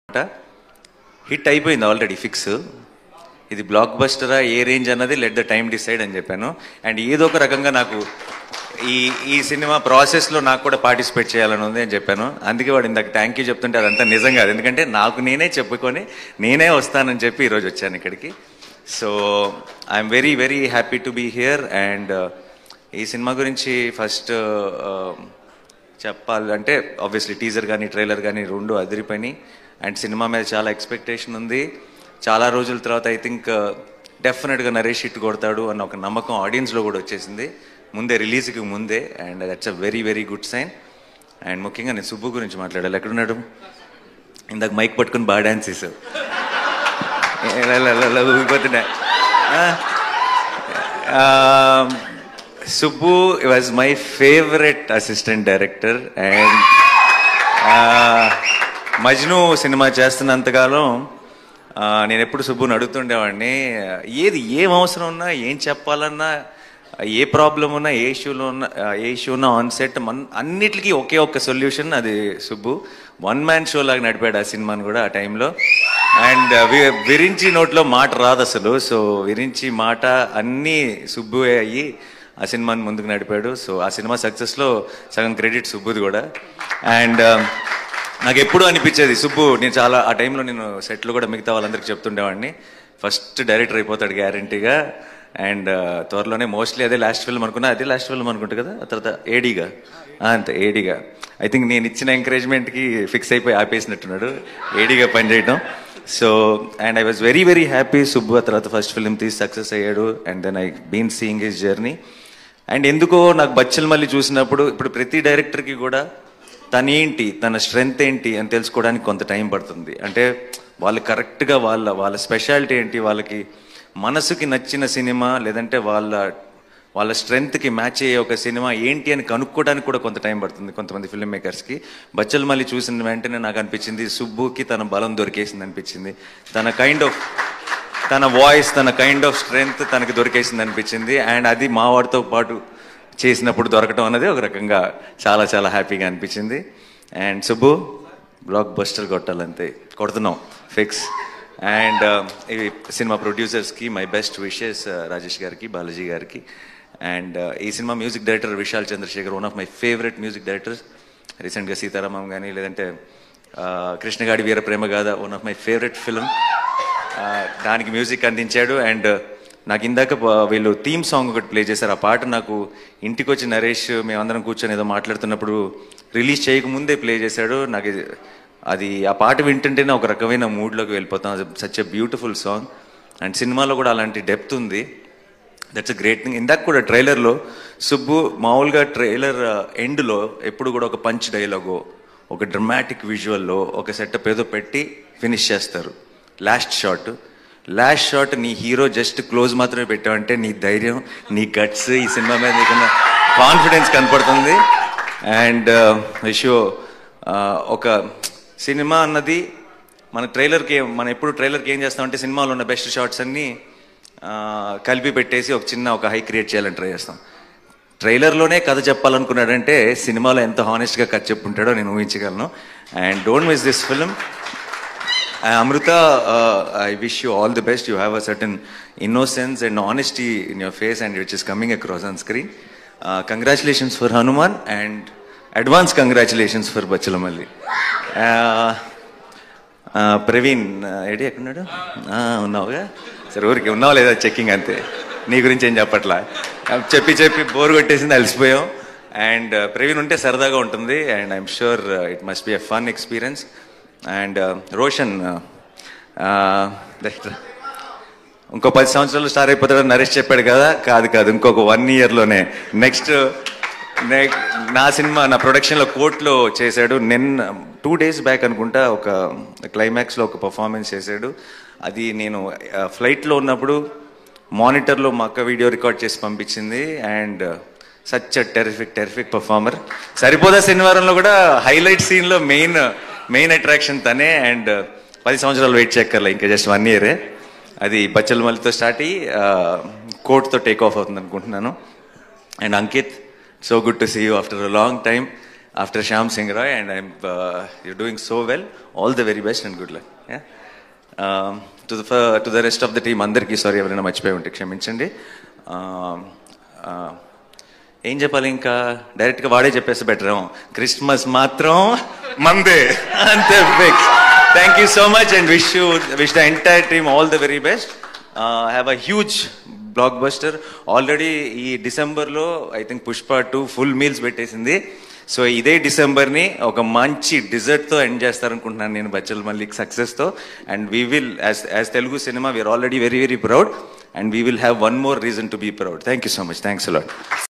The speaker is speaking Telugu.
హిట్ అయిపోయింది ఆల్రెడీ ఫిక్స్ ఇది బ్లాక్ బస్టరా ఏ రేంజ్ అన్నది లెట్ ద టైం డిసైడ్ అని చెప్పాను అండ్ ఏదో ఒక రకంగా నాకు ఈ ఈ సినిమా ప్రాసెస్లో నాకు కూడా పార్టిసిపేట్ చేయాలని ఉంది అని చెప్పాను అందుకే వాడు ఇందాక థ్యాంక్ యూ చెప్తుంటే అదంతా నిజం కాదు ఎందుకంటే నాకు నేనే చెప్పుకొని నేనే వస్తానని చెప్పి ఈరోజు వచ్చాను ఇక్కడికి so I'm very very happy to be here and ఈ సినిమా గురించి ఫస్ట్ చెప్పాలంటే ఆబ్వియస్లీ టీజర్ కానీ ట్రైలర్ కానీ రెండు అదిరిపోయినాయి అండ్ సినిమా మీద చాలా ఎక్స్పెక్టేషన్ ఉంది చాలా రోజుల తర్వాత ఐ థింక్ డెఫినెట్గా నరేష్ హిట్ కొడతాడు అన్న ఒక నమ్మకం ఆడియన్స్లో కూడా వచ్చేసింది ముందే రిలీజ్కి ముందే and that's a very very good sign and ముఖ్యంగా నేను సుబ్బు గురించి మాట్లాడాలి ఎక్కడున్నాడు ఇందాక మైక్ పట్టుకుని బాగా డాన్స్ చేసావు ఊగిపోతున్నా Subbu was my favourite assistant director and Majnu cinema చేస్తున్నంతకాలం ఆ, నేను ఎప్పుడు సుబ్బుని అడుగుతుండేవాడిని ఏది ఏం అవసరం ఉన్నా ఏం చెప్పాలన్నా ఏ ప్రాబ్లం ఉన్నా ఏ ఇష్యూలో ఉన్నా ఏ ఇష్యూ ఉన్నా ఆన్ సెట్ మన్ అన్నిటికీ ఒకే ఒక్క సొల్యూషన్ అది సుబ్బు వన్ మ్యాన్ షో లాగా నడిపాడు ఆ సినిమాని కూడా ఆ టైంలో అండ్ విరించి నోట్లో మాట రాదు అసలు సో విరించి మాట అన్నీ సుబ్బువే అయ్యి ఆ సినిమాని ముందుకు నడిపాడు సో ఆ సినిమా సక్సెస్లో సగం క్రెడిట్ సుబ్బుది కూడా అండ్ నాకు ఎప్పుడు అనిపించేది సుబ్బు నేను చాలా ఆ టైంలో నేను సెట్లు కూడా మిగతా వాళ్ళందరికీ చెప్తుండేవాడిని ఫస్ట్ డైరెక్టర్ అయిపోతాడు గ్యారంటీగా అండ్ త్వరలోనే మోస్ట్లీ అదే లాస్ట్ ఫిల్మ్ అనుకున్నా అదే లాస్ట్ ఫిల్మ్ అనుకుంటా కదా ఆ తర్వాత ఏడీగా ఆ, అంతే ఏడీగా ఐ థింక్ నేను ఇచ్చిన ఎంకరేజ్మెంట్కి ఫిక్స్ అయిపోయి ఆపేసినట్టున్నాడు ఏడీగా పనిచేయడం so and I was very very happy Subbu ఆ తర్వాత ఫస్ట్ ఫిల్మ్ తీసి సక్సెస్ అయ్యాడు and then I been seeing his journey and ఎందుకో నాకు బచ్చల్ మళ్ళీ చూసినప్పుడు ఇప్పుడు ప్రతి డైరెక్టర్కి కూడా తన ఏంటి తన స్ట్రెంగ్త్ ఏంటి అని తెలుసుకోవడానికి కొంత టైం పడుతుంది అంటే వాళ్ళు కరెక్ట్గా వాళ్ళ వాళ్ళ స్పెషాలిటీ ఏంటి వాళ్ళకి మనసుకి నచ్చిన సినిమా లేదంటే వాళ్ళ వాళ్ళ స్ట్రెంగ్త్కి మ్యాచ్ అయ్యే ఒక సినిమా ఏంటి అని కనుక్కోవడానికి కూడా కొంత టైం పడుతుంది కొంతమంది ఫిల్మ్ మేకర్స్కి బచ్చల్ మళ్ళీ చూసిన వెంటనే నాకు అనిపించింది సుబ్బుకి తన బలం దొరికేసింది అనిపించింది తన కైండ్ ఆఫ్ తన వాయిస్ తన కైండ్ ఆఫ్ స్ట్రెంగ్త్ తనకి దొరికేసింది అనిపించింది అండ్ అది మా వాడితో పాటు చేసినప్పుడు దొరకటం అనేది ఒక రకంగా చాలా చాలా హ్యాపీగా అనిపించింది అండ్ సుబ్బు బ్లాక్ బస్టర్ కొట్టాలంతే కొడుతున్నాం ఫిక్స్ అండ్ ఈ సినిమా ప్రొడ్యూసర్స్కి మై బెస్ట్ విషెస్ రాజేష్ గారికి బాలాజీ గారికి అండ్ ఈ cinema music director Vishal Chandrashekhar one of my favourite music directors రీసెంట్గా సీతారామం కానీ లేదంటే ఆ, Krishnagadi Veera Prema Gadha one of my favourite film ఆ, దానికి మ్యూజిక్ అందించాడు అండ్ నాకు ఇందాక ప- వీళ్ళు థీమ్ సాంగ్ ఒకటి ప్లే చేశారు ఆ పాట నాకు ఇంటికి వచ్చి నరేష్ మేమందరం కూర్చొని ఏదో మాట్లాడుతున్నప్పుడు రిలీజ్ చేయకముందే ప్లే చేశాడు నాకు ఇది- అది ఆ పాట వింటుంటేనే ఒక రకమైన మూడ్లోకి వెళ్ళిపోతాం such a beautiful song and సినిమాలో కూడా అలాంటి డెప్త్ ఉంది దట్స్ అ గ్రేట్ థింగ్ ఇందాక కూడా ట్రైలర్లో సుబ్బు మామూలుగా ట్రైలర్ ఎండ్లో ఎప్పుడు కూడా ఒక పంచ్ డైలాగో ఒక డ్రమాటిక్ విజువల్లో ఒక సెటప్ ఏదో పెట్టి ఫినిష్ చేస్తారు లాస్ట్ షాట్ లాస్ట్ షాట్ నీ హీరో జస్ట్ క్లోజ్ మాత్రమే పెట్టావంటే నీ ధైర్యం నీ గట్స్ ఈ సినిమా మీద నీకున్న కాన్ఫిడెన్స్ కనపడుతుంది అండ్ విషో ఒక సినిమా అన్నది మన ట్రైలర్కి మనం ఎప్పుడు ట్రైలర్కి ఏం చేస్తామంటే సినిమాలో ఉన్న బెస్ట్ షాట్స్ అన్నీ ఆ, కలిపి పెట్టేసి ఒక చిన్న ఒక హై క్రియేట్ చేయాలని ట్రై చేస్తాం ట్రైలర్లోనే కథ చెప్పాలనుకున్నాడంటే సినిమాలో ఎంత హానెస్ట్గా కథ చెప్పుంటాడో నేను ఊహించగలను and don't miss this film Amrita I wish you all the best you have a certain innocence and honesty in your face and which is coming across on screen congratulations for Hanuman and advance congratulations for Bachhalamalli ah, Praveen ఆ, ఏడి ఎక్కడున్నాడు ఆ, ఉన్నావుగా సరే ఊరికి ఉన్నావు లేదా చెక్కింగ్ అంతే నీ గురించి ఏం చెప్పట్లా ఆ, చెప్పి చెప్పి బోర్ కొట్టేసింది అలసిపోయాం అండ్ ప్రవీణ్ ఉంటే సరదాగా ఉంటుంది and I'm sure it must be a fun experience and Roshan ఇంకో పది సంవత్సరాలు స్టార్ అయిపోతాడని నరేష్ చెప్పాడు కదా కాదు కాదు ఇంకొక వన్ ఇయర్లోనే నెక్స్ట్ నా సినిమా నా ప్రొడక్షన్లో కోర్టులో చేశాడు నిన్న టూ డేస్ బ్యాక్ అనుకుంటా ఒక క్లైమాక్స్లో ఒక పర్ఫార్మెన్స్ చేశాడు అది నేను ఫ్లైట్లో ఉన్నప్పుడు మానిటర్లో మా అక్క వీడియో రికార్డ్ చేసి పంపించింది and such terrific terrific performer Saripoda శనివారంలో కూడా హైలైట్ సీన్లో మెయిన్ మెయిన్ అట్రాక్షన్ తనే అండ్ పది సంవత్సరాలు వెయిట్ చేయక్కర్లే ఇంకా జస్ట్ వన్ ఇయరే అది బచ్చల మల్లితో స్టార్ట్ అయ్యి కోర్టుతో టేక్ ఆఫ్ అవుతుంది అనుకుంటున్నాను and Ankit so good to see you after a long time after Shyam Singh Roy and I'm you doing so well all the very best and good luck to the to the rest of the team అందరికీ సారీ ఎవరైనా మర్చిపోయి ఉంటే క్షమించండి Um, uh, ఏం చెప్పాలి ఇంకా డైరెక్ట్గా వాడే చెప్పేస్తే బెటర్ క్రిస్మస్ మాత్రం మందే అంతే fix thank you so much and wish you wish the entire team all the very best have a huge blockbuster already ఈ డిసెంబర్లో I think Pushpa two full meals పెట్టేసింది సో ఇదే డిసెంబర్ని ఒక మంచి డిజర్ట్తో ఎండ్ చేస్తారనుకుంటున్నాను నేను బచ్చల్ మల్లిక్ సక్సెస్తో and we will as as Telugu cinema we are already very very proud and we will have one more reason to be proud thank you so much thanks allot